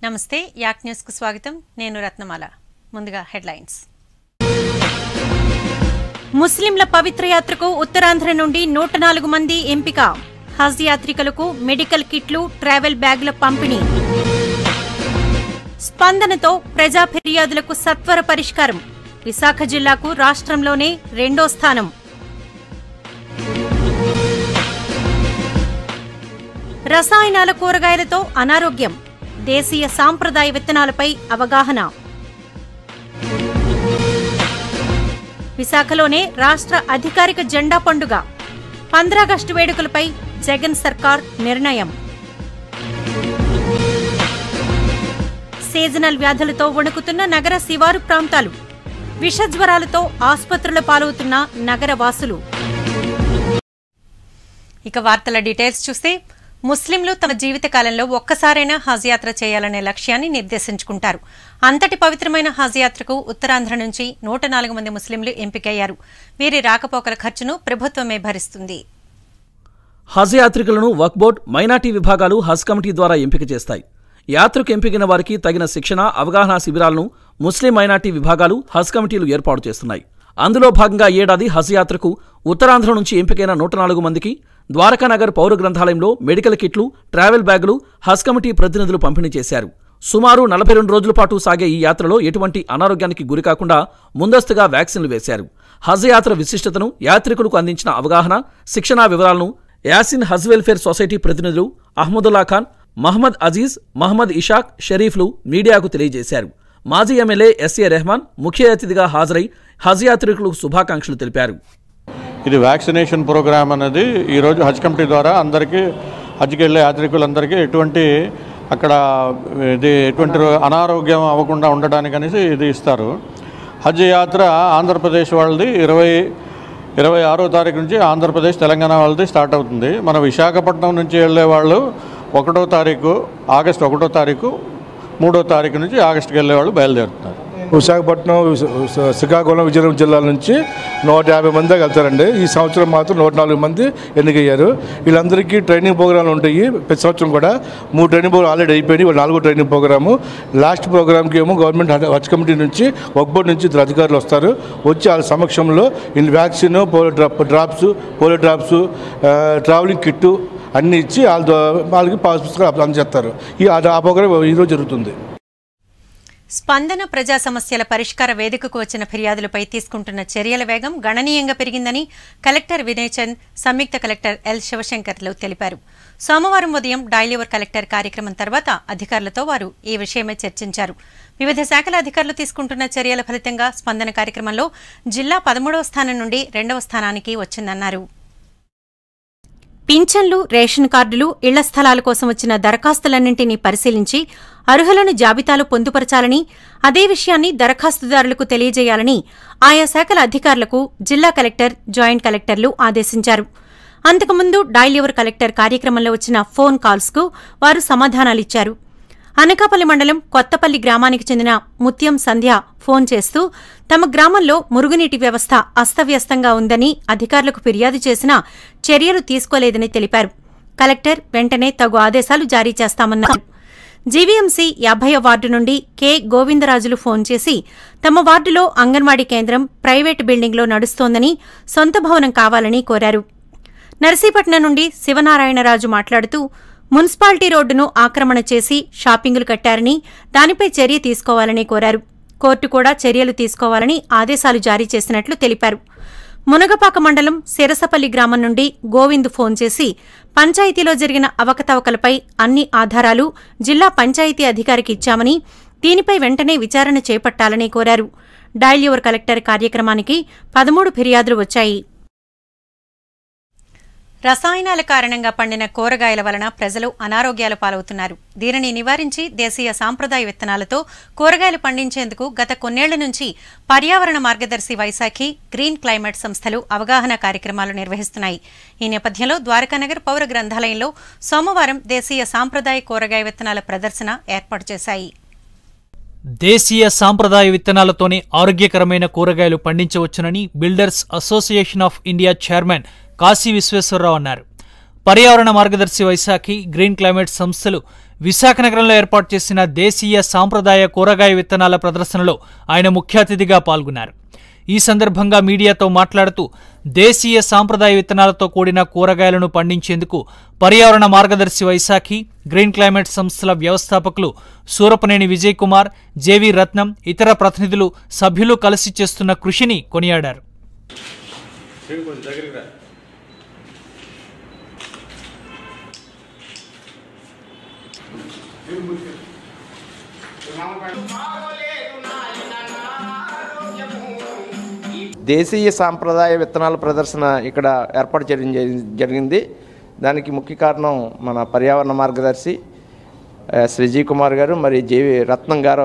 నమస్తే యాక్ న్యూస్ కు స్వాగతం నేను రత్నమాల ముందుగా హెడ్లైన్స్ ముస్లింల పవిత్ర యాత్రకు ఉత్తరాంధ్ర నుండి నూట నాలుగు మంది ఎంపిక హజ్ యాత్రికులకు మెడికల్ కిట్లు ట్రావెల్ బ్యాగుల పంపిణీ స్పందనతో ప్రజా ఫిర్యాదులకు సత్వర పరిష్కారం విశాఖ జిల్లాకు రాష్ట్రంలోనే రెండో స్థానం రసాయనాల కూరగాయలతో అనారోగ్యం దేశీయ సాంప్రదాయ విత్తనాలపై అవగాహన విశాఖలోనే రాష్ట్ర అధికారిక జెండా పండుగ పంద్రాగస్టు వేడుకలపై జగన్ సర్కార్ నిర్ణయం సీజనల్ వ్యాధులతో వణుకుతున్న నగర శివారు ప్రాంతాలు విషజ్వరాలతో ఆసుపత్రుల పాలవుతున్న నగర వాసులు ఇక వార్తల డీటెయిల్స్ చూస్తే ముస్లింలు తమ జీవితకాలంలో ఒక్కసారైనా హజ్ యాత్ర చేయాలనే లక్ష్యాన్ని నిర్దేశించుకుంటారు అంతటి పవిత్రమైన హజ్ యాత్రకు ఉత్తరాంధ్ర నుంచి నూట నాలుగు మంది ముస్లింలు ఎంపికయ్యారు వీరి రాకపోకల ఖర్చును ప్రభుత్వమే భరిస్తుంది హజ్ యాత్రికులను వక్ బోర్డ్ మైనార్టీ విభాగాలు హజ్ కమిటీ ద్వారా ఎంపిక చేస్తాయి యాత్రకు ఎంపికైన వారికి తగిన శిక్షణ అవగాహన శిబిరాలను ముస్లిం మైనార్టీ విభాగాలు హజ్ కమిటీలు ఏర్పాటు చేస్తున్నాయి అందులో భాగంగా ఈ ఏడాది హజ్ యాత్రకు ఉత్తరాంధ్ర నుంచి ఎంపికైన నూట నాలుగు మందికి ద్వారకానగర్ పౌర గ్రంథాలయంలో మెడికల్ కిట్లు ట్రావెల్ బ్యాగులు హజ్ కమిటీ ప్రతినిధులు పంపిణీ చేశారు సుమారు నలభై రెండు రోజుల పాటు సాగే ఈ యాత్రలో ఎటువంటి అనారోగ్యానికి గురికాకుండా ముందస్తుగా వ్యాక్సిన్లు వేశారు హజ్ యాత్ర విశిష్టతను యాత్రికులకు అందించిన అవగాహన శిక్షణా వివరాలను యాసిన్ హజ్ వెల్ఫేర్ సొసైటీ ప్రతినిధులు అహ్మదుల్లా ఖాన్ మహమ్మద్ అజీజ్ మహమ్మద్ ఇషాక్ షరీఫ్లు మీడియాకు తెలియజేశారు మాజీ ఎమ్మెల్యే ఎస్ఏ రెహమాన్ ముఖ్య అతిథిగా హాజరై హజ్ యాత్రికులకు శుభాకాంక్షలు తెలిపారు ఇది వ్యాక్సినేషన్ ప్రోగ్రామ్ అనేది ఈరోజు హజ్ కమిటీ ద్వారా అందరికీ హజ్కి వెళ్ళే యాత్రికులందరికీ ఎటువంటి అక్కడ ఇది ఎటువంటి అనారోగ్యం అవ్వకుండా ఉండడానికి అనేసి ఇది ఇస్తారు హజ్ యాత్ర ఆంధ్రప్రదేశ్ వాళ్ళది ఇరవై ఇరవై ఆరో తారీఖు నుంచి ఆంధ్రప్రదేశ్ తెలంగాణ వాళ్ళది స్టార్ట్ అవుతుంది మన విశాఖపట్నం నుంచి వెళ్ళే వాళ్ళు ఒకటో తారీఖు ఆగస్ట్ ఒకటో తారీఖు మూడో తారీఖు నుంచి ఆగస్టుకి వెళ్ళే వాళ్ళు బయలుదేరుతున్నారు విశాఖపట్నం విశ- విశ- శ్రీకాకుళం విజయనగరం జిల్లాల నుంచి నూట యాభై మంది దాకా వెళ్తారండి ఈ సంవత్సరం మాత్రం నూట నాలుగు మంది ఎన్నికయ్యారు వీళ్ళందరికీ ట్రైనింగ్ ప్రోగ్రాంలు ఉంటాయి ప్రతి సంవత్సరం కూడా మూడు ట్రైనింగ్ ప్రోగ్రామ్ ఆల్రెడీ అయిపోయినాయి వాళ్ళు నాలుగో ట్రైనింగ్ ప్రోగ్రాము లాస్ట్ ప్రోగ్రామ్కి ఏమో గవర్నమెంట్ హజ్ హజ్ కమిటీ నుంచి వక్ బోర్డు నుంచి ఇద్దరు అధికారులు వస్తారు వచ్చి వాళ్ళ సమక్షంలో ఈ vaccine polio drop drops polio drops ఆ, ట్రావెలింగ్ కిట్టు అన్నీ ఇచ్చి వాళ్ళ ద్వా- వాళ్ళకి పాస్ పుస్తకాలు అందజేస్తారు ఈ ఆ ఆ ప్రోగ్రామ్ ఈరోజు జరుగుతుంది స్పందన ప్రజా సమస్యల పరిష్కార వేదికకు వచ్చిన ఫిర్యాదులపై తీసుకుంటున్న చర్యల వేగం గణనీయంగా పెరిగిందని కలెక్టర్ వినయ్ చంద్ సంయుక్త కలెక్టర్ ఎల్ శివశంకర్లు తెలిపారు సోమవారం ఉదయం డైలీవర్ కలెక్టర్ కార్యక్రమం తర్వాత అధికారులతో వారు ఈ విషయమై చర్చించారు వివిధ శాఖల అధికారులు తీసుకుంటున్న చర్యల ఫలితంగా స్పందన కార్యక్రమంలో జిల్లా పదమూడవ స్థానం నుండి రెండవ స్థానానికి వచ్చిందన్నారు పింఛన్లు రేషన్ కార్డులు ఇళ్ల స్థలాల కోసం వచ్చిన దరఖాస్తులన్నింటినీ పరిశీలించి అర్హులను జాబితాలో పొందుపరచాలని అదే విషయాన్ని దరఖాస్తుదారులకు తెలియజేయాలని ఆయా శాఖల అధికారులకు జిల్లా కలెక్టర్ జాయింట్ కలెక్టర్లు ఆదేశించారు అంతకుముందు డైలీవర్ కలెక్టర్ కార్యక్రమంలో వచ్చిన ఫోన్ కాల్స్కు వారు సమాధానాలిచ్చారు అనకాపల్లి మండలం కొత్తపల్లి గ్రామానికి చెందిన ముత్యం సంధ్య ఫోన్ చేస్తూ తమ గ్రామంలో మురుగునీటి వ్యవస్థ అస్తవ్యస్తంగా ఉందని అధికారులకు ఫిర్యాదు చేసినా చర్యలు తీసుకోలేదని తెలిపారు కలెక్టర్ వెంటనే తగు ఆదేశాలు జారీ చేస్తామన్నారు జీవీఎంసీ యాభై వార్డు నుండి కె గోవిందరాజులు ఫోన్ చేసి తమ వార్డులో అంగన్వాడీ కేంద్రం ప్రైవేటు బిల్డింగ్లో నడుస్తోందని సొంత భవనం కావాలని కోరారు నర్సీపట్నం నుండి శివనారాయణరాజు మాట్లాడుతూ మున్సిపాలిటీ రోడ్డును ఆక్రమణ చేసి షాపింగులు కట్టారని దానిపై చర్య తీసుకోవాలని కోరారు కోర్టు కూడా చర్యలు తీసుకోవాలని ఆదేశాలు జారీ చేసినట్లు తెలిపారు మునగపాక మండలం సిరసపల్లి గ్రామం నుండి గోవింద్ ఫోన్ చేసి పంచాయతీలో జరిగిన అవకతవకలపై అన్ని ఆధారాలు జిల్లా పంచాయతీ అధికారికి ఇచ్చామని దీనిపై వెంటనే విచారణ చేపట్టాలని కోరారు డైల్ యువర్ కలెక్టర్ కార్యక్రమానికి పదమూడు ఫిర్యాదులు వచ్చాయి రసాయనాల కారణంగా పండిన కూరగాయల వలన ప్రజలు అనారోగ్యాల పాలవుతున్నారు దీనిని నివారించి దేశీయ సాంప్రదాయ విత్తనాలతో కూరగాయలు పండించేందుకు గత కొన్నేళ్ల నుంచి పర్యావరణ మార్గదర్శి వైశాఖి గ్రీన్ క్లైమేట్ సంస్థలు అవగాహన కార్యక్రమాలు నిర్వహిస్తున్నాయి ఈ నేపథ్యంలో ద్వారకానగర్ పౌర గ్రంథాలయంలో సోమవారం దేశీయ సాంప్రదాయ కూరగాయ విత్తనాల ప్రదర్శన ఏర్పాటు చేశాయి దేశీయ సాంప్రదాయ విత్తనాలతోనే ఆరోగ్యకరమైన కూరగాయలు పండించవచ్చునని builders association of India chairman Kashi Visweswararao అన్నారు పర్యావరణ మార్గదర్శి వైశాఖి గ్రీన్ క్లైమేట్ సంస్థలు విశాఖ నగరంలో ఏర్పాటు చేసిన దేశీయ సాంప్రదాయ కూరగాయ విత్తనాల ప్రదర్శనలో ఆయన ముఖ్య అతిథిగా పాల్గొన్నారు ఈ సందర్భంగా మీడియాతో మాట్లాడుతూ దేశీయ సాంప్రదాయ విత్తనాలతో కూడిన కూరగాయలను పండించేందుకు పర్యావరణ మార్గదర్శి వైశాఖి గ్రీన్ క్లైమేట్ సంస్థల వ్యవస్థాపకులు సూరపనేని విజయ్ కుమార్ జేవి రత్నం ఇతర ప్రతినిధులు సభ్యులు కలిసి చేస్తున్న కృషిని కొనియాడారు దేశీయ సాంప్రదాయ విత్తనాల ప్రదర్శన ఇక్కడ ఏర్పాటు చేయడం జరి- జరిగింది దానికి ముఖ్య కారణం మన పర్యావరణ మార్గదర్శి ఆ, శ్రీజీ కుమార్ గారు మరి జేవి రత్నం గారు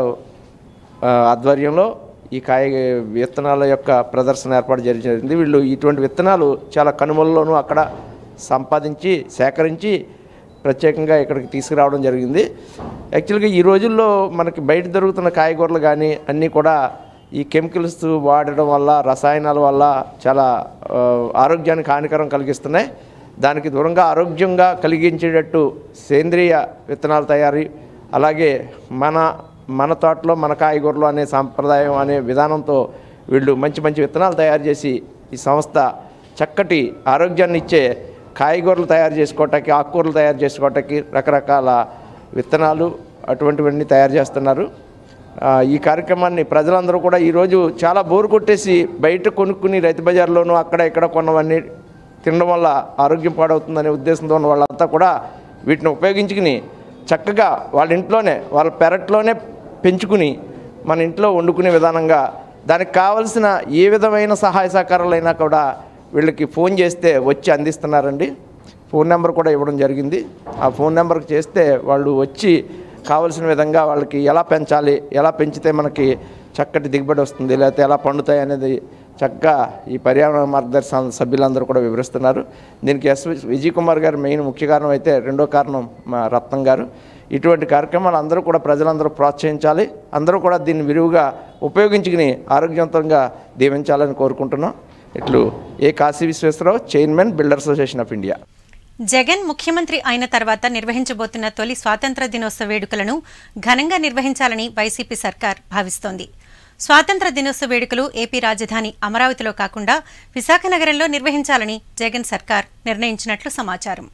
ఆ, ఆధ్వర్యంలో ఈ కాయ విత్తనాల యొక్క ప్రదర్శన ఏర్పాటు చేయడం జరిగింది వీళ్ళు ఇటువంటి విత్తనాలు చాలా కనుమల్లోనూ అక్కడ సంపాదించి సేకరించి ప్రత్యేకంగా ఇక్కడికి తీసుకురావడం జరిగింది యాక్చువల్గా ఈ రోజుల్లో మనకి బయట దొరుకుతున్న కాయగూరలు కానీ అన్నీ కూడా ఈ కెమికల్స్ వాడడం వల్ల రసాయనాల వల్ల చాలా ఆ, ఆరోగ్యానికి హానికరం కలిగిస్తున్నాయి దానికి దూరంగా ఆరోగ్యంగా కలిగించేటట్టు సేంద్రియ విత్తనాల తయారీ అలాగే మన మన తోటలో మన కాయగూరలు అనే సాంప్రదాయం అనే విధానంతో వీళ్ళు మంచి మంచి విత్తనాలు తయారు చేసి ఈ సంస్థ చక్కటి ఆరోగ్యాన్ని ఇచ్చే కాయగూరలు తయారు చేసుకోవటానికి ఆకుకూరలు తయారు చేసుకోవటానికి రకరకాల విత్తనాలు అటువంటివన్నీ తయారు చేస్తున్నారు ఆ, ఈ కార్యక్రమాన్ని ప్రజలందరూ కూడా ఈరోజు చాలా బోరు కొట్టేసి బయట కొనుక్కుని రైతు బజార్లోనూ అక్కడ ఇక్కడ కొన్నవన్నీ తినడం వల్ల ఆరోగ్యం పాడవుతుందనే ఉద్దేశంతో ఉన్న వాళ్ళంతా కూడా వీటిని ఉపయోగించుకుని చక్కగా వాళ్ళ ఇంట్లోనే వాళ్ళ పెరట్లోనే పెంచుకుని మన ఇంట్లో వండుకునే విధానంగా దానికి కావలసిన ఏ విధమైన సహాయ సహకారాలైనా కూడా వీళ్ళకి ఫోన్ చేస్తే వచ్చి అందిస్తున్నారండి ఫోన్ నెంబర్ కూడా ఇవ్వడం జరిగింది ఆ ఫోన్ నెంబర్కి చేస్తే వాళ్ళు వచ్చి కావలసిన విధంగా వాళ్ళకి ఎలా పెంచాలి ఎలా పెంచితే మనకి చక్కటి దిగుబడి వస్తుంది లేకపోతే ఎలా పండుతాయి అనేది చక్కగా ఈ పర్యావరణ మార్గదర్శి సం- సభ్యులందరూ కూడా వివరిస్తున్నారు దీనికి ఎస్ విజయ్ కుమార్ గారు మెయిన్ ముఖ్య కారణం అయితే రెండో కారణం మా రత్నం గారు ఇటువంటి కార్యక్రమాలు అందరూ కూడా ప్రజలందరూ ప్రోత్సహించాలి అందరూ కూడా దీన్ని విరివిగా ఉపయోగించుకుని ఆరోగ్యవంతంగా దీవించాలని కోరుకుంటున్నాం ఇట్లు A Kashi Visweswararao chairman builder association of India Jagan ముఖ్యమంత్రి అయిన తర్వాత నిర్వహించబోతున్న తొలి స్వాతంత్ర దినోత్సవ వేడుకలను ఘనంగా నిర్వహించాలని వైసీపీ సర్కార్ భావిస్తోంది స్వాతంత్ర దినోత్సవ వేడుకలు ఏపీ రాజధాని అమరావతిలో కాకుండా విశాఖ నగరంలో నిర్వహించాలని జగన్ సర్కార్ నిర్ణయించినట్లు సమాచారం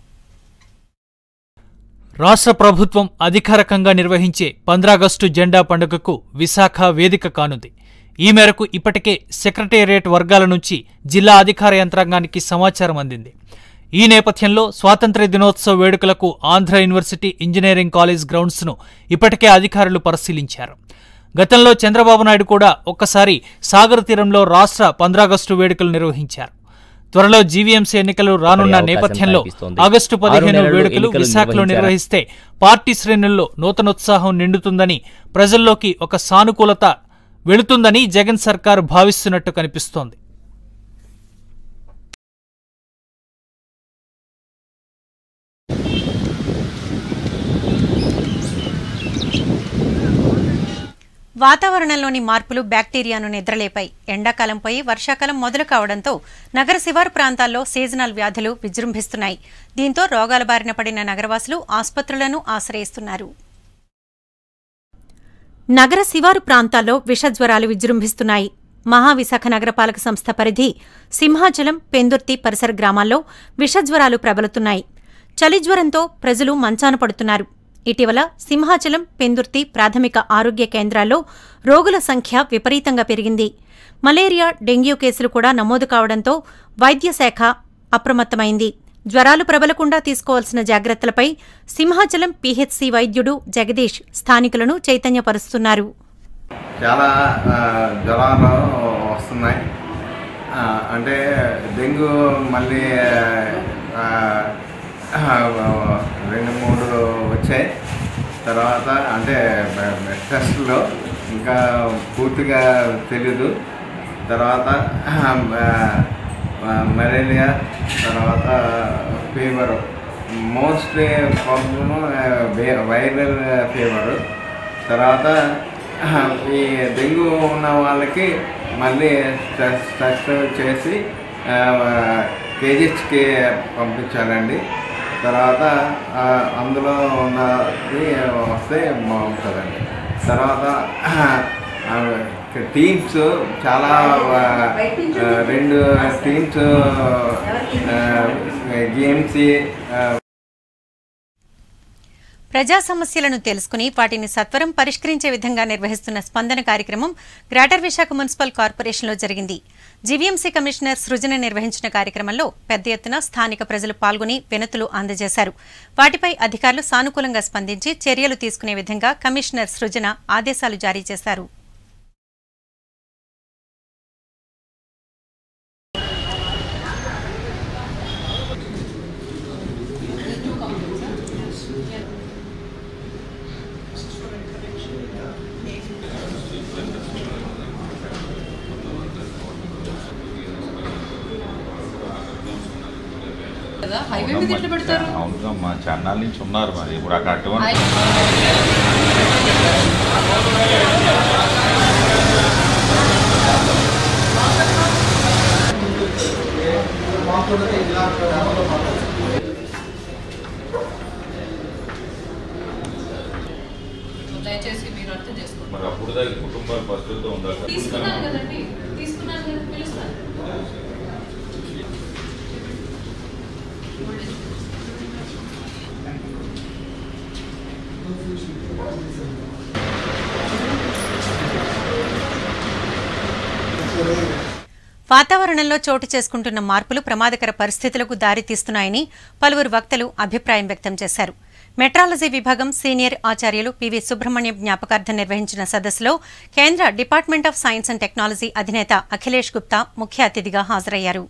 రాష్ట్ర ప్రభుత్వం అధికారికంగా నిర్వహించే పంద్రాగస్టు జెండా పండుగకు విశాఖ వేదిక కానుంది ఈ మేరకు ఇప్పటికే సెక్రటేరియట్ వర్గాల నుంచి జిల్లా అధికార యంత్రాంగానికి సమాచారం అందింది ఈ నేపథ్యంలో స్వాతంత్ర్య దినోత్సవ వేడుకలకు ఆంధ్ర యూనివర్సిటీ ఇంజనీరింగ్ కాలేజ్ గ్రౌండ్స్ను ఇప్పటికే అధికారులు పరిశీలించారు గతంలో చంద్రబాబు నాయుడు కూడా ఒక్కసారి సాగర్ తీరంలో రాష్ట్ర పంద్రాగస్టు వేడుకలు నిర్వహించారు త్వరలో జీవీఎంసీ ఎన్నికలు రానున్న అవకాశం నేపథ్యంలో కనిపిస్తోంది. ఆగస్టు ఆరు పదిహేను నెలలు వేడుకలు ఎన్నికలు విశాఖలో నిర్వహించారా? నిర్వహిస్తే పార్టీ శ్రేణుల్లో నూతనోత్సాహం నిండుతుందని ప్రజల్లోకి ఒక సానుకూలత వెళుతుందని జగన్ సర్కార్ భావిస్తున్నట్టు కనిపిస్తోంది వాతావరణంలోని మార్పులు బ్యాక్టీరియాను నిద్రలేపాయి ఎండాకాలంపై వర్షాకాలం మొదలు కావడంతో నగర శివారు ప్రాంతాల్లో సీజనల్ వ్యాధులు విజృంభిస్తున్నాయి దీంతో రోగాల బారిన పడిన నగరవాసులు ఆసుపత్రులను ఆశ్రయిస్తున్నారు నగర శివారు ప్రాంతాల్లో విషజ్వరాలు విజృంభిస్తున్నాయి మహావిశాఖ నగరపాలక సంస్థ పరిధి సింహాచలం పెందుర్తి పరిసర గ్రామాల్లో విషజ్వరాలు ప్రబలుతున్నాయి చలిజ్వరంతో ప్రజలు మంచాన పడుతున్నారు ఇటీవల సింహాచలం పెందుర్తి ప్రాథమిక ఆరోగ్య కేంద్రాల్లో రోగుల సంఖ్య విపరీతంగా పెరిగింది మలేరియా డెంగ్యూ కేసులు కూడా నమోదు కావడంతో వైద్య శాఖ అప్రమత్తమైంది జ్వరాలు ప్రబలకుండా తీసుకోవాల్సిన జాగ్రత్తలపై సింహాచలం పీహెచ్సీ వైద్యుడు జగదీష్ స్థానికులను చైతన్యపరుస్తున్నారు చాలా ఆ, జ్వరాలు వస్తున్నాయి ఆ, అంటే డెంగ్యూ మళ్ళీ ఆ, ఆ, రెండు మూడు వచ్చాయి తర్వాత అంటే టెస్ట్లో ఇంకా పూర్తిగా తెలీదు తర్వాత ఆ, మలేరియా తర్వాత fever mostly problem viral fever తర్వాత ఈ డెంగ్యూ ఉన్న వాళ్ళకి మళ్ళీ టెస్ట్ టెస్ట్ చేసి కేజీహెచ్కి పంపించాలండి తర్వాత ఆ, అందులో ఉన్నది వస్తే బాగుంటుందండి తర్వాత ఆ, టీమ్స్ చాలా ఆ, ఆ, రెండు టీమ్స్ గేమ్స్ ప్రజా సమస్యలను తెలుసుకుని వాటిని సత్వరం పరిష్కరించే విధంగా నిర్వహిస్తున్న స్పందన కార్యక్రమం గ్రేటర్ విశాఖ మున్సిపల్ కార్పొరేషన్లో జరిగింది జీవీఎంసీ కమిషనర్ సృజన నిర్వహించిన కార్యక్రమంలో పెద్ద ఎత్తున స్థానిక ప్రజలు పాల్గొని వినతులు అందజేశారు వాటిపై అధికారులు సానుకూలంగా స్పందించి చర్యలు తీసుకునే విధంగా కమిషనర్ సృజన ఆదేశాలు జారీ చేశారు అవునుగా మా చెన్నాల నుంచి ఉన్నారు మరి ఇప్పుడు అక్కడ అటువంటి దయచేసి మీరు అర్థం చేసుకోండి మరి అప్పుడు దాకా కుటుంబాల పరిస్థితితో ఉండాలి తీసుకున్నాను కదండి తీసుకున్నాను కదా పిలుస్తాను వాతావరణంలో చోటు చేసుకుంటున్న మార్పులు ప్రమాదకర పరిస్థితులకు దారితీస్తున్నాయని పలువురు వక్తలు అభిప్రాయం వ్యక్తం చేశారు మెట్రాలజీ విభాగం సీనియర్ ఆచార్యులు పివి సుబ్రహ్మణ్యం జ్ఞాపకార్థం నిర్వహించిన సదస్సులో కేంద్ర department of science and technology అధినేత అఖిలేష్ గుప్తా ముఖ్య అతిథిగా హాజరయ్యారు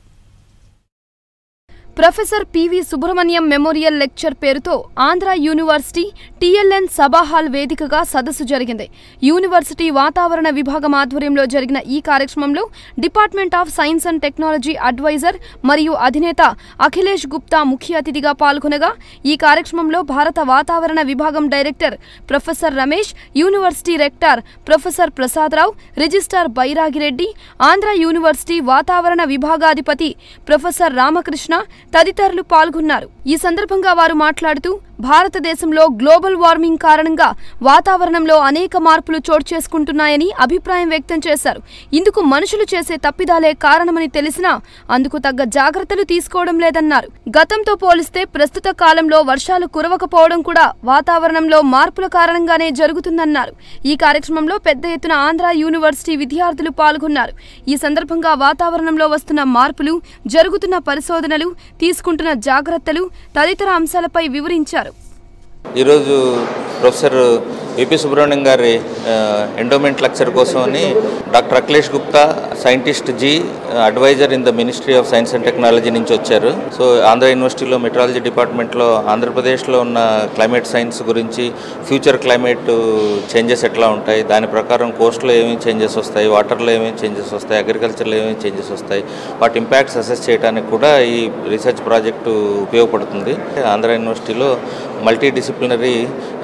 professor PV Subrahmanyam memorial lecture పేరుతో ఆంధ్ర యూనివర్సిటీ టీఎల్ఎన్ సభాహాల్ వేదికగా సదస్సు జరిగింది యూనివర్సిటీ వాతావరణ విభాగం ఆధ్వర్యంలో జరిగిన ఈ కార్యక్రమంలో department of science and technology adviser మరియు అధినేత అఖిలేష్ గుప్తా ముఖ్య అతిథిగా పాల్గొనగా ఈ కార్యక్రమంలో భారత వాతావరణ విభాగం director professor Ramesh university rector professor Prasadarao registrar Bairagireddy Andhra university వాతావరణ విభాగాధిపతి ప్రొఫెసర్ రామకృష్ణ తదితరులు పాల్గొన్నారు ఈ సందర్భంగా వారు మాట్లాడుతూ భారతదేశంలో గ్లోబల్ వార్మింగ్ కారణంగా వాతావరణంలో అనేక మార్పులు చోటు చేసుకుంటున్నాయని అభిప్రాయం వ్యక్తం చేశారు ఇందుకు మనుషులు చేసే తప్పిదాలే కారణమని తెలిసినా అందుకు తగ్గ జాగ్రత్తలు తీసుకోవడం లేదన్నారు గతంతో పోలిస్తే ప్రస్తుత కాలంలో వర్షాలు కురవకపోవడం కూడా వాతావరణంలో మార్పుల కారణంగానే జరుగుతుందన్నారు ఈ కార్యక్రమంలో పెద్ద ఎత్తున ఆంధ్ర యూనివర్సిటీ విద్యార్థులు పాల్గొన్నారు ఈ సందర్భంగా వాతావరణంలో వస్తున్న మార్పులు జరుగుతున్న పరిశోధనలు తీసుకుంటున్న జాగ్రత్తలు తదితర అంశాలపై వివరించారు ఈరోజు ప్రొఫెసర్ విపి సుబ్రహ్మణ్యం గారి ఆ, ఎండోమెంట్ లెక్చర్ కోసమని doctor Akhilesh Gupta scientist G adviser in the ministry of science and technology నుంచి వచ్చారు సో ఆంధ్ర యూనివర్సిటీలో మెట్రాలజీ డిపార్ట్మెంట్లో ఆంధ్రప్రదేశ్లో ఉన్న క్లైమేట్ సైన్స్ గురించి ఫ్యూచర్ క్లైమేట్ చేంజెస్ ఎట్లా ఉంటాయి దాని ప్రకారం కోస్ట్లో ఏమేమి చేంజెస్ వస్తాయి వాటర్లో ఏమేమి చేంజెస్ వస్తాయి అగ్రికల్చర్లో ఏమేమి చేంజెస్ వస్తాయి వాటి ఇంపాక్ట్స్ అసెస్ చేయడానికి కూడా ఈ రీసెర్చ్ ప్రాజెక్టు ఉపయోగపడుతుంది ఆంధ్ర యూనివర్సిటీలో multidisciplinary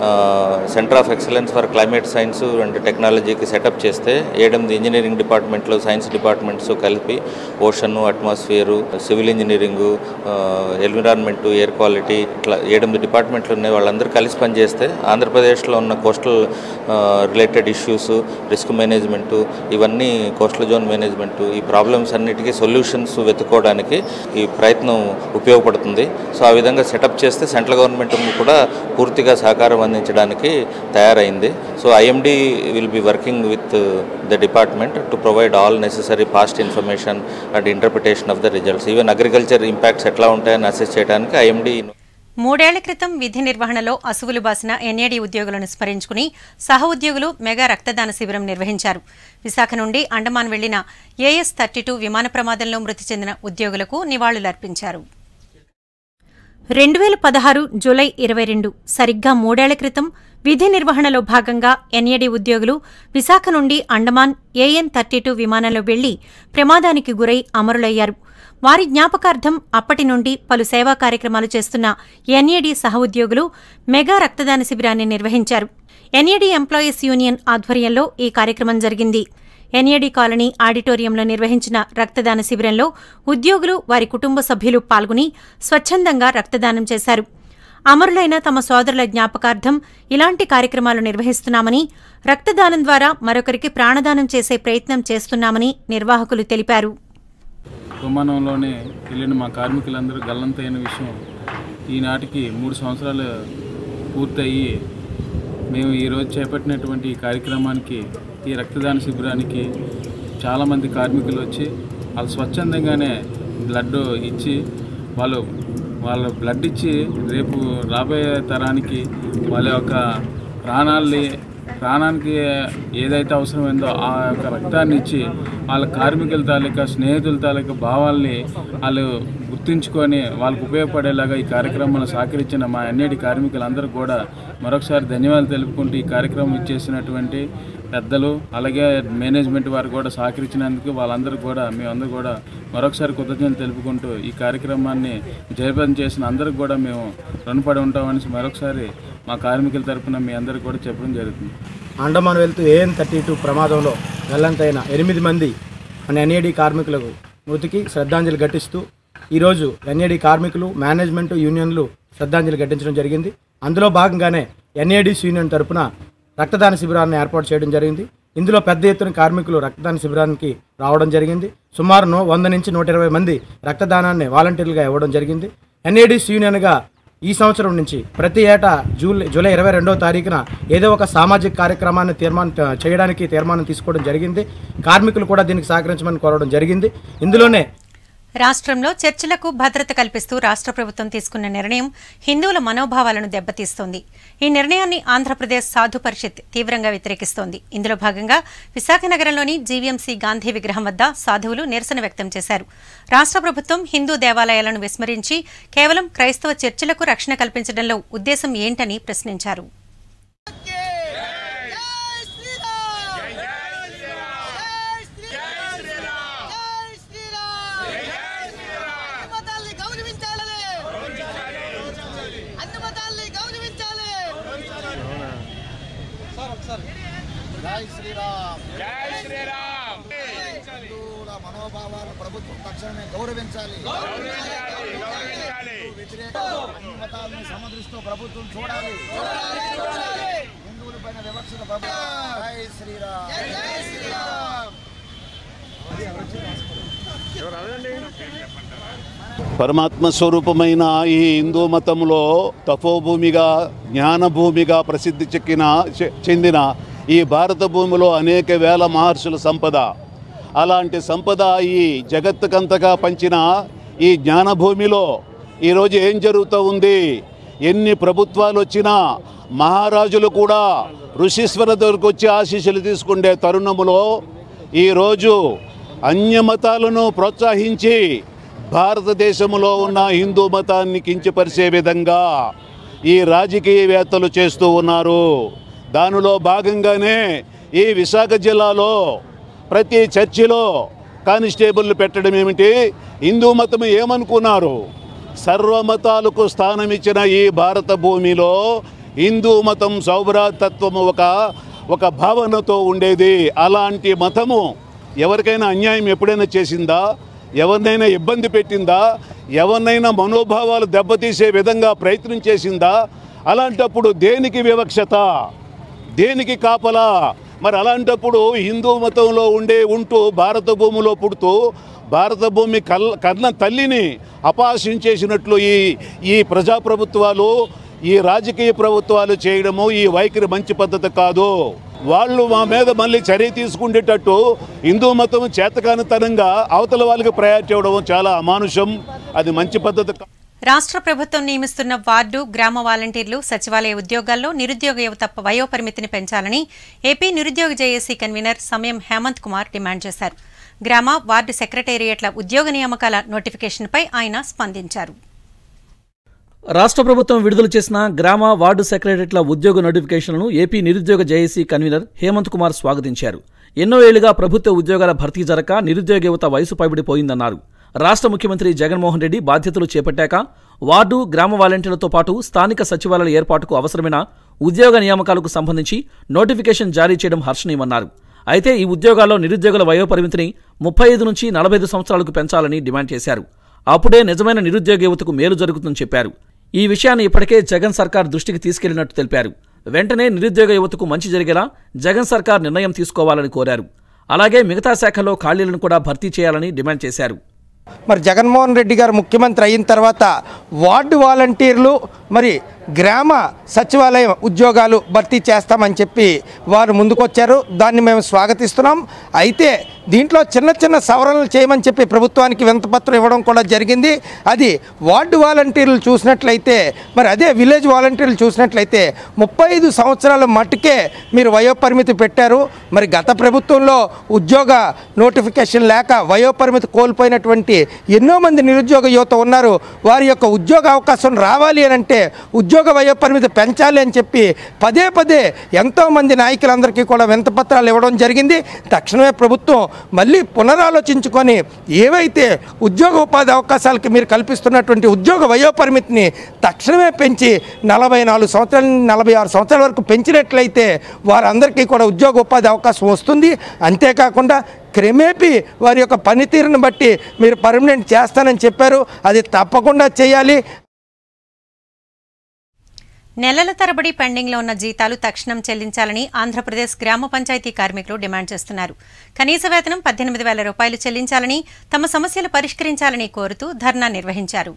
centre of excellence for climate science and టెక్నాలజీకి సెటప్ చేస్తే ఏడెనిమిది ఇంజనీరింగ్ డిపార్ట్మెంట్లు సైన్స్ డిపార్ట్మెంట్స్ కలిపి ocean atmosphere civil engineering environment air quality ఇట్లా ఏడెనిమిది డిపార్ట్మెంట్లు ఉన్నాయి వాళ్ళందరూ కలిసి పనిచేస్తే ఆంధ్రప్రదేశ్లో ఉన్న coastal related issues risk management ఇవన్నీ కోస్టల్ జోన్ మేనేజ్మెంటు ఈ ప్రాబ్లమ్స్ అన్నిటికీ సొల్యూషన్స్ వెతుక్కోవడానికి ఈ ప్రయత్నం ఉపయోగపడుతుంది సో ఆ విధంగా సెటప్ చేస్తే సెంట్రల్ గవర్నమెంట్ కూడా పూర్తిగా సహకారం అందించడానికి తయారైంది so IMD will be working with the department to provide all necessary past information and interpretation of the results even agriculture impacts ఎట్లా ఉంటాయని అసెస్ చేయడానికి ఐఎండి మూడేళ్ల క్రితం విధి నిర్వహణలో అసువులు బాసిన ఎన్ఏడీ ఉద్యోగులను స్మరించుకుని సహ ఉద్యోగులు మెగా రక్తదాన శిబిరం నిర్వహించారు విశాఖ నుండి అండమాన్ వెళ్లిన ఏఎస్ థర్టీ టూ విమాన ప్రమాదంలో మృతి చెందిన ఉద్యోగులకు నివాళులర్పించారు రెండు వేల పదహారు జూలై ఇరవై రెండు సరిగ్గా మూడేళ్ల క్రితం విధి నిర్వహణలో భాగంగా ఎన్ఏడీ ఉద్యోగులు విశాఖ నుండి అండమాన్ ఏఎన్ థర్టీ టూ విమానంలో వెళ్లి ప్రమాదానికి గురై అమరులయ్యారు వారి జ్ఞాపకార్థం అప్పటి నుండి పలు సేవా కార్యక్రమాలు చేస్తున్న ఎన్ఏడీ సహ ఉద్యోగులు మెగా రక్తదాన శిబిరాన్ని నిర్వహించారు ఎన్ఏడీ ఎంప్లాయీస్ యూనియన్ ఆధ్వర్యంలో ఈ కార్యక్రమం జరిగింది ఎన్ఏడి కాలనీ ఆడిటోరియంలో నిర్వహించిన రక్తదాన శిబిరంలో ఉద్యోగులు వారి కుటుంబ సభ్యులు పాల్గొని స్వచ్ఛందంగా రక్తదానం చేశారు అమరులైన తమ సోదరుల జ్ఞాపకార్థం ఇలాంటి కార్యక్రమాలు నిర్వహిస్తున్నామని రక్తదానం ద్వారా మరొకరికి ప్రాణదానం చేసే ప్రయత్నం చేస్తున్నామని నిర్వాహకులు తెలిపారు విమానంలోనే వెళ్ళిన మా కార్మికులందరూ గల్లంతైన విషయం ఈనాటికి మూడు సంవత్సరాలు పూర్తయి మేము ఈరోజు చేపట్టినటువంటి ఈ కార్యక్రమానికి ఈ రక్తదాన శిబిరానికి చాలామంది కార్మికులు వచ్చి వాళ్ళు స్వచ్ఛందంగానే బ్లడ్ ఇచ్చి వాళ్ళు వాళ్ళ బ్లడ్ ఇచ్చి రేపు రాబోయే తరానికి వాళ్ళ యొక్క ప్రాణాల్ని ప్రాణానికి ఏదైతే అవసరమైందో ఆ యొక్క రక్తాన్ని ఇచ్చి వాళ్ళ కార్మికుల తాలూకా స్నేహితుల తాలూకా భావాల్ని వాళ్ళు గుర్తుంచుకొని వాళ్ళకు ఉపయోగపడేలాగా ఈ కార్యక్రమంలో సహకరించిన మా అన్నిటి కార్మికులందరూ కూడా మరొకసారి ధన్యవాదాలు తెలుపుకుంటూ ఈ కార్యక్రమం ఇచ్చేసినటువంటి పెద్దలు అలాగే మేనేజ్మెంట్ వారు కూడా సహకరించినందుకు వాళ్ళందరూ కూడా మేమందరూ కూడా మరొకసారి కృతజ్ఞతలు తెలుపుకుంటూ ఈ కార్యక్రమాన్ని జయప్రదం చేసిన అందరికి కూడా మేము రుణపడి ఉంటామని మరొకసారి మా కార్మికుల తరపున మీ అందరికి కూడా చెప్పడం జరుగుతుంది అండమాన్ వెళ్తూ ఏఎన్ థర్టీ టూ ప్రమాదంలో గల్లంతైన ఎనిమిది మంది మన ఎన్ఏడి కార్మికులకు మృతికి శ్రద్ధాంజలి ఘటిస్తూ ఈరోజు ఎన్ఏడి కార్మికులు మేనేజ్మెంట్ యూనియన్లు శ్రద్ధాంజలి ఘటించడం జరిగింది అందులో భాగంగానే ఎన్ఏడిస్ యూనియన్ తరపున రక్తదాన శిబిరాన్ని ఏర్పాటు చేయడం జరిగింది ఇందులో పెద్ద ఎత్తున కార్మికులు రక్తదాన శిబిరానికి రావడం జరిగింది సుమారు నూ- వంద నుంచి నూట ఇరవై మంది రక్తదానాన్ని వాలంటీర్లుగా ఇవ్వడం జరిగింది ఎన్ఏడిస్ యూనియన్గా ఈ సంవత్సరం నుంచి ప్రతి ఏటా జూలై జూలై ఇరవై రెండవ తారీఖున ఏదో ఒక సామాజిక కార్యక్రమాన్ని తీర్మానం చేయడానికి తీర్మానం తీసుకోవడం జరిగింది కార్మికులు కూడా దీనికి సహకరించమని కోరడం జరిగింది ఇందులోనే రాష్ట్రంలో చర్చిలకు భద్రత కల్పిస్తూ రాష్ట్ర ప్రభుత్వం తీసుకున్న నిర్ణయం హిందువుల మనోభావాలను దెబ్బతీస్తోంది ఈ నిర్ణయాన్ని ఆంధ్రప్రదేశ్ సాధు పరిషత్ తీవ్రంగా వ్యతిరేకిస్తోంది ఇందులో భాగంగా విశాఖ నగరంలోని జీవీఎంసీ గాంధీ విగ్రహం వద్ద సాధువులు నిరసన వ్యక్తం చేశారు రాష్ట్ర ప్రభుత్వం హిందూ దేవాలయాలను విస్మరించి కేవలం క్రైస్తవ చర్చిలకు రక్షణ కల్పించడంలో ఉద్దేశం ఏంటని ప్రశ్నించారు జై శ్రీరామ్ జై శ్రీరామ్ హిందువుల మనోభావాలు ప్రభుత్వం తక్షణమే గౌరవించాలి వ్యతిరేక అన్ని మతాలను సమదృష్టితో ప్రభుత్వం చూడాలి హిందువుల పైన వివక్షత ప్రభుత్వం జై శ్రీరామ్ జై శ్రీరామ్ పరమాత్మ స్వరూపమైన ఈ హిందూ మతంలో తపోభూమిగా జ్ఞానభూమిగా ప్రసిద్ధి చెక్కిన చె- చెందిన ఈ భారత భూమిలో అనేక వేల మహర్షుల సంపద అలాంటి సంపద ఈ జగత్తుకంతగా పంచిన ఈ జ్ఞానభూమిలో ఈరోజు ఏం జరుగుతూ ఉంది ఎన్ని ప్రభుత్వాలు వచ్చినా మహారాజులు కూడా ఋషీశ్వర దగ్గరకు వచ్చి ఆశీస్సులు తీసుకునే తరుణములో ఈరోజు అన్యమతాలను ప్రోత్సహించి భారతదేశంలో ఉన్న హిందూ మతాన్ని కించపరిచే విధంగా ఈ రాజకీయవేత్తలు చేస్తూ ఉన్నారు దానిలో భాగంగానే ఈ విశాఖ జిల్లాలో ప్రతి చర్చిలో కానిస్టేబుల్ పెట్టడం ఏమిటి హిందూ మతం ఏమనుకున్నారు సర్వమతాలకు స్థానం ఇచ్చిన ఈ భారత భూమిలో హిందూ మతం సౌభ్రాతత్వము ఒక ఒక భావనతో ఉండేది అలాంటి మతము ఎవరికైనా అన్యాయం ఎప్పుడైనా చేసిందా ఎవరినైనా ఇబ్బంది పెట్టిందా ఎవరినైనా మనోభావాలు దెబ్బతీసే విధంగా ప్రయత్నం చేసిందా అలాంటప్పుడు దేనికి వివక్షత దేనికి కాపలా మరి అలాంటప్పుడు హిందూ మతంలో ఉండే ఉంటూ భారత భూమిలో పుడుతూ భారత భూమి కల్ కన్న తల్లిని అపహాస్యం చేసినట్లు ఈ ఈ ప్రజాప్రభుత్వాలు ఈ రాజకీయ ప్రభుత్వాలు చేయడము ఈ వైఖరి మంచి పద్ధతి కాదు వాళ్ళు మా మీద మళ్ళీ చర్య తీసుకునేటట్టు హిందూ మతం చేతకానితనంగా అవతల వాళ్ళకి ప్రయారిటీ ఇవ్వడం చాలా అమానుషం అది మంచి పద్ధతి కాదు రాష్ట్ర ప్రభుత్వం నియమిస్తున్న వార్డు గ్రామ వాలంటీర్లు సచివాలయ ఉద్యోగాల్లో నిరుద్యోగ యువత వయోపరిమితిని పెంచాలని ఏపీ నిరుద్యోగ జేఏసీ కన్వీనర్ సమయం హేమంత్ కుమార్ డిమాండ్ చేశారు గ్రామ వార్డు సెక్రటేరియట్ల ఉద్యోగ నియామకాల నోటిఫికేషన్పై ఆయన స్పందించారు రాష్ట్ర ప్రభుత్వం విడుదల చేసిన గ్రామ వార్డు సెక్రటరీల ఉద్యోగ నోటిఫికేషన్లను ఏపీ నిరుద్యోగ జేఏసీ కన్వీనర్ హేమంత్ కుమార్ స్వాగతించారు ఎన్నో ఏళ్లుగా ప్రభుత్వ ఉద్యోగాల భర్తీ జరక నిరుద్యోగ యువత వయసు పైబడిపోయిందన్నారు రాష్ట్ర ముఖ్యమంత్రి జగన్మోహన్ రెడ్డి బాధ్యతలు చేపట్టాక వార్డు గ్రామ వాలంటీర్లతో పాటు స్థానిక సచివాలయాల ఏర్పాటుకు అవసరమైన ఉద్యోగ నియామకాలకు సంబంధించి నోటిఫికేషన్ జారీ చేయడం హర్షణీయమన్నారు అయితే ఈ ఉద్యోగాల్లో నిరుద్యోగుల వయోపరిమితిని ముప్పై ఐదు నుంచి నలభై ఐదు సంవత్సరాలకు పెంచాలని డిమాండ్ చేశారు అప్పుడే నిజమైన నిరుద్యోగ యువతకు మేలు జరుగుతుందని చెప్పారు ఈ విషయాన్ని ఇప్పటికే జగన్ సర్కార్ దృష్టికి తీసుకెళ్లినట్టు తెలిపారు వెంటనే నిరుద్యోగ యువతకు మంచి జరిగేలా జగన్ సర్కార్ నిర్ణయం తీసుకోవాలని కోరారు అలాగే మిగతా శాఖల్లో ఖాళీలను కూడా భర్తీ చేయాలని డిమాండ్ చేశారు మరి జగన్మోహన్ రెడ్డి గారు ముఖ్యమంత్రి అయిన తర్వాత వార్డు వాలంటీర్లు మరి గ్రామ సచివాలయం ఉద్యోగాలు భర్తీ చేస్తామని చెప్పి వారు ముందుకొచ్చారు దాన్ని మేము స్వాగతిస్తున్నాం అయితే దీంట్లో చిన్న చిన్న సవరణలు చేయమని చెప్పి ప్రభుత్వానికి వింతపత్రం ఇవ్వడం కూడా జరిగింది అది వార్డు వాలంటీర్లు చూసినట్లయితే మరి అదే విలేజ్ వాలంటీర్లు చూసినట్లయితే ముప్పై ఐదు సంవత్సరాల మట్టుకే మీరు వయోపరిమితి పెట్టారు మరి గత ప్రభుత్వంలో ఉద్యోగ నోటిఫికేషన్ లేక వయోపరిమితి కోల్పోయినటువంటి ఎన్నో మంది నిరుద్యోగ యువత ఉన్నారు వారి యొక్క ఉద్యోగ అవకాశం రావాలి అని అంటే ఉద్యోగ వయోపరిమితి పెంచాలి అని చెప్పి పదే పదే ఎంతోమంది నాయకులందరికీ కూడా వింతపత్రాలు ఇవ్వడం జరిగింది తక్షణమే ప్రభుత్వం మళ్ళీ పునరాలోచించుకొని ఏవైతే ఉద్యోగ ఉపాధి అవకాశాలకి మీరు కల్పిస్తున్నటువంటి ఉద్యోగ వయోపరిమితిని తక్షణమే పెంచి నలభై నాలుగు సంవత్సరాల నుండి నలభై ఆరు సంవత్సరాల వరకు పెంచినట్లయితే వారందరికీ కూడా ఉద్యోగ ఉపాధి అవకాశం వస్తుంది అంతేకాకుండా క్రమేపీ వారి యొక్క పనితీరుని బట్టి మీరు పర్మనెంట్ చేస్తానని చెప్పారు అది తప్పకుండా చేయాలి నెలల తరబడి పెండింగ్లో ఉన్న జీతాలు తక్షణం చెల్లించాలని ఆంధ్రప్రదేశ్ గ్రామ పంచాయతీ కార్మికులు డిమాండ్ చేస్తున్నారు కనీస వేతనం పద్దెనిమిది వేల రూపాయలు చెల్లించాలని తమ సమస్యలు పరిష్కరించాలని కోరుతూ ధర్నా నిర్వహించారు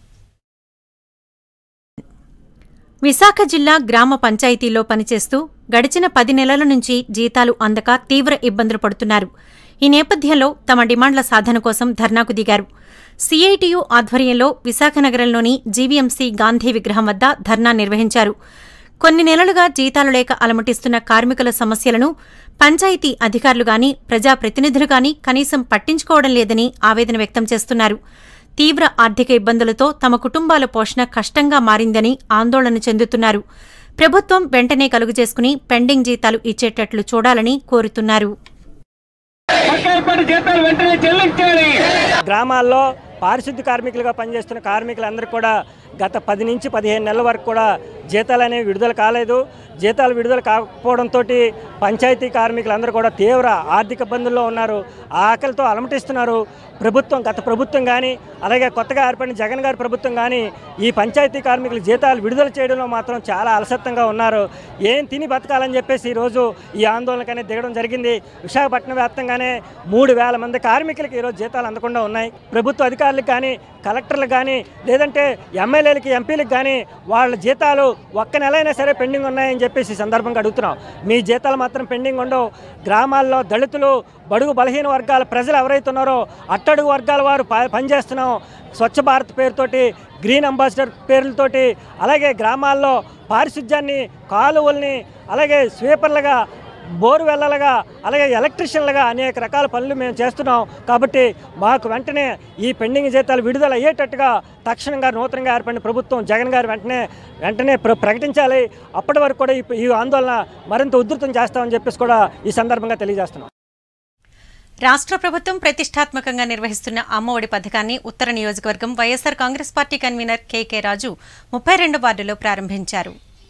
విశాఖ జిల్లా గ్రామ పంచాయతీలో పనిచేస్తూ గడిచిన పది నెలల నుంచి జీతాలు అందక తీవ్ర ఇబ్బందులు పడుతున్నారు ఈ నేపథ్యంలో తమ డిమాండ్ల సాధన కోసం ధర్నాకు దిగారు సిఐటియు ఆధ్వర్యంలో విశాఖ నగరంలోని జీవీఎంసీ గాంధీ విగ్రహం వద్ద ధర్నా నిర్వహించారు కొన్ని నెలలుగా జీతాలు లేక అలమటిస్తున్న కార్మికుల సమస్యలను పంచాయతీ అధికారులు గాని ప్రజాప్రతినిధులు గాని కనీసం పట్టించుకోవడం లేదని ఆవేదన వ్యక్తం చేస్తున్నారు తీవ్ర ఆర్థిక ఇబ్బందులతో తమ కుటుంబాల పోషణ కష్టంగా మారిందని ఆందోళన చెందుతున్నారు ప్రభుత్వం వెంటనే కలుగు చేసుకుని పెండింగ్ జీతాలు ఇచ్చేటట్లు చూడాలని కోరుతున్నారు గ్రామాల్లో పారిశుద్ధ్య కార్మికులుగా పనిచేస్తున్న కార్మికులందరూ కూడా గత పది నుంచి పదిహేను నెలల వరకు కూడా జీతాలు అనేవి విడుదల కాలేదు జీతాలు విడుదల కాకపోవడంతో పంచాయతీ కార్మికులందరూ కూడా తీవ్ర ఆర్థిక ఇబ్బందుల్లో ఉన్నారు ఆకలితో అలమటిస్తున్నారు ప్రభుత్వం గత ప్రభుత్వం కానీ అలాగే కొత్తగా ఏర్పడిన జగన్ గారి ప్రభుత్వం కానీ ఈ పంచాయతీ కార్మికుల జీతాలు విడుదల చేయడంలో మాత్రం చాలా అలసత్వంగా ఉన్నారు ఏం తిని బతకాలని చెప్పేసి ఈరోజు ఈ ఆందోళనకనే దిగడం జరిగింది విశాఖపట్నం వ్యాప్తంగానే మూడు వేల మంది కార్మికులకి ఈరోజు జీతాలు అందకుండా ఉన్నాయి ప్రభుత్వ అధికారులకు కానీ కలెక్టర్లకు కానీ లేదంటే ఎమ్మెల్యేలకి ఎంపీలకు కానీ వాళ్ళ జీతాలు ఒక్క నెల అయినా సరే పెండింగ్ ఉన్నాయని చెప్పేసి ఈ సందర్భంగా అడుగుతున్నాం మీ జీతాలు మాత్రం పెండింగ్ ఉండవు గ్రామాల్లో దళితులు బడుగు బలహీన వర్గాల ప్రజలు ఎవరైతే ఉన్నారో అట్టడుగు వర్గాల వారు ప- పనిచేస్తున్నాం స్వచ్ఛ భారత్ పేరుతోటి గ్రీన్ అంబాసిడర్ పేర్లతోటి అలాగే గ్రామాల్లో పారిశుధ్యాన్ని కాలువల్ని అలాగే స్వీపర్లుగా బోరు వెళ్ళలుగా అలాగే ఎలక్ట్రిషియన్లుగా అనేక రకాల పనులు మేము చేస్తున్నాం కాబట్టి మాకు వెంటనే ఈ పెండింగ్ జీతాలు విడుదల అయ్యేటట్టుగా తక్షణంగా నూతనంగా ఏర్పడిన ప్రభుత్వం జగన్ గారు వెంటనే వెంటనే ప్ర ప్రకటించాలి అప్పటి వరకు కూడా ఈ- ఈ ఆందోళన మరింత ఉధృతం చేస్తామని చెప్పేసి కూడా ఈ సందర్భంగా తెలియజేస్తున్నాం రాష్ట్ర ప్రభుత్వం ప్రతిష్టాత్మకంగా నిర్వహిస్తున్న అమ్మఒడి పథకాన్ని ఉత్తర నియోజకవర్గం YSR Congress party convener KK Raju ముప్పై రెండు వార్డులో ప్రారంభించారు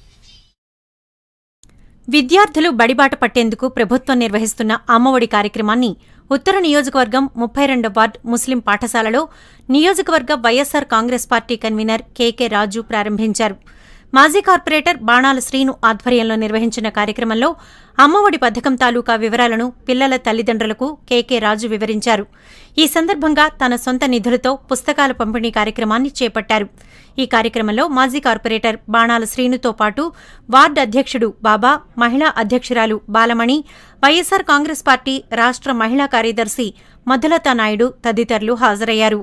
విద్యార్థులు బడిబాట పట్టేందుకు ప్రభుత్వం నిర్వహిస్తున్న అమ్మఒడి కార్యక్రమాన్ని ఉత్తర నియోజకవర్గం ముప్పై రెండో వార్డు ముస్లిం పాఠశాలలో నియోజకవర్గ YSR Congress party convener KK Raju ప్రారంభించారు మాజీ కార్పొరేటర్ బాణాల శ్రీను ఆధ్వర్యంలో నిర్వహించిన కార్యక్రమంలో అమ్మఒడి పథకం తాలూకా వివరాలను పిల్లల తల్లిదండ్రులకు కేకే రాజు వివరించారు ఈ సందర్భంగా తన సొంత నిధులతో పుస్తకాల పంపిణీ కార్యక్రమాన్ని చేపట్టారు ఈ కార్యక్రమంలో మాజీ కార్పొరేటర్ బాణాల శ్రీనుతో పాటు వార్డు అధ్యక్షుడు బాబా మహిళా అధ్యక్షురాలు బాలమణి వైఎస్సార్ కాంగ్రెస్ పార్టీ రాష్ట్ర మహిళా కార్యదర్శి మధులతా నాయుడు తదితరులు హాజరయ్యారు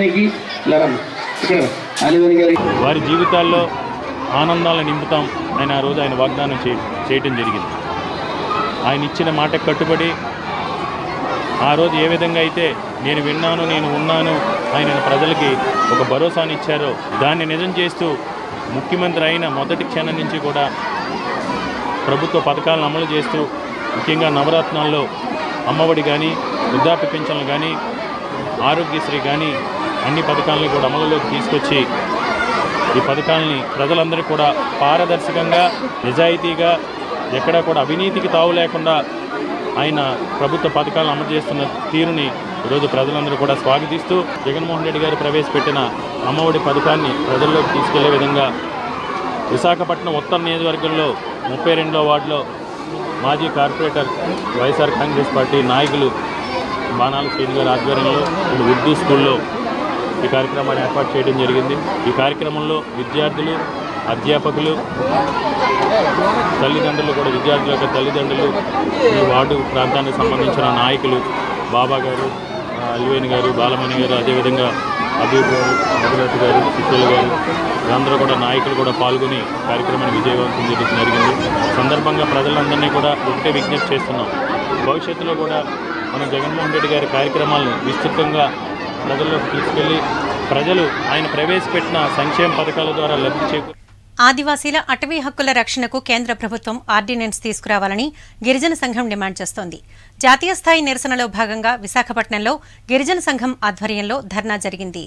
వారి జీవితాల్లో ఆనందాలను నింపుతాం అని ఆ రోజు ఆయన వాగ్దానం చే చేయటం జరిగింది ఆయన ఇచ్చిన మాట కట్టుబడి ఆ రోజు ఏ విధంగా అయితే నేను విన్నాను నేను ఉన్నాను ఆయన ప్రజలకి ఒక భరోసాని ఇచ్చారో దాన్ని నిజం చేస్తూ ముఖ్యమంత్రి అయిన మొదటి క్షణం నుంచి కూడా ప్రభుత్వ పథకాలను అమలు చేస్తూ ముఖ్యంగా నవరత్నాల్లో అమ్మఒడి కానీ వృద్ధాప్య పింఛన్లు కానీ ఆరోగ్యశ్రీ కానీ అన్ని పథకాలను కూడా అమలులోకి తీసుకొచ్చి ఈ పథకాలని ప్రజలందరూ కూడా పారదర్శకంగా నిజాయితీగా ఎక్కడా కూడా అవినీతికి తావు లేకుండా ఆయన ప్రభుత్వ పథకాలను అమలు చేస్తున్న తీరుని ఈరోజు ప్రజలందరూ కూడా స్వాగతిస్తూ జగన్మోహన్ రెడ్డి గారు ప్రవేశపెట్టిన అమ్మఒడి పథకాన్ని ప్రజల్లోకి తీసుకెళ్లే విధంగా విశాఖపట్నం ఉత్తర నియోజకవర్గంలో ముప్పై రెండో వార్డులో మాజీ కార్పొరేటర్ వైఎస్ఆర్ కాంగ్రెస్ పార్టీ నాయకులు బాణాల శ్రీని గారి ఆధ్వర్యంలో ఇప్పుడు ఉర్దూ స్కూల్లో ఈ కార్యక్రమాన్ని ఏర్పాటు చేయడం జరిగింది ఈ కార్యక్రమంలో విద్యార్థులు అధ్యాపకులు తల్లిదండ్రులు కూడా విద్యార్థుల యొక్క తల్లిదండ్రులు ఈ వార్డు ప్రాంతానికి సంబంధించిన నాయకులు బాబా గారు ఆ, అల్వేని గారు బాలమణి గారు అదేవిధంగా అబీబ్ గారు మధులత గారు సుశీల్ గారు వీళ్ళందరూ కూడా నాయకులు కూడా పాల్గొని కార్యక్రమాన్ని విజయవంతం చేయడం జరిగింది సందర్భంగా ప్రజలందరినీ కూడా ఒకటే విజ్ఞప్తి చేస్తున్నాం భవిష్యత్తులో కూడా మన జగన్మోహన్ రెడ్డి గారి కార్యక్రమాలను విస్తృతంగా ప్రజల్లోకి తీసుకెళ్లి ప్రజలు ఆయన ప్రవేశపెట్టిన సంక్షేమ పథకాల ద్వారా లబ్ధి చేకూరు ఆదివాసీల అటవీ హక్కుల రక్షణకు కేంద్ర ప్రభుత్వం ఆర్డినెన్స్ తీసుకురావాలని గిరిజన సంఘం డిమాండ్ చేస్తోంది జాతీయ స్థాయి నిరసనలో భాగంగా విశాఖపట్నంలో గిరిజన సంఘం ఆధ్వర్యంలో ధర్నా జరిగింది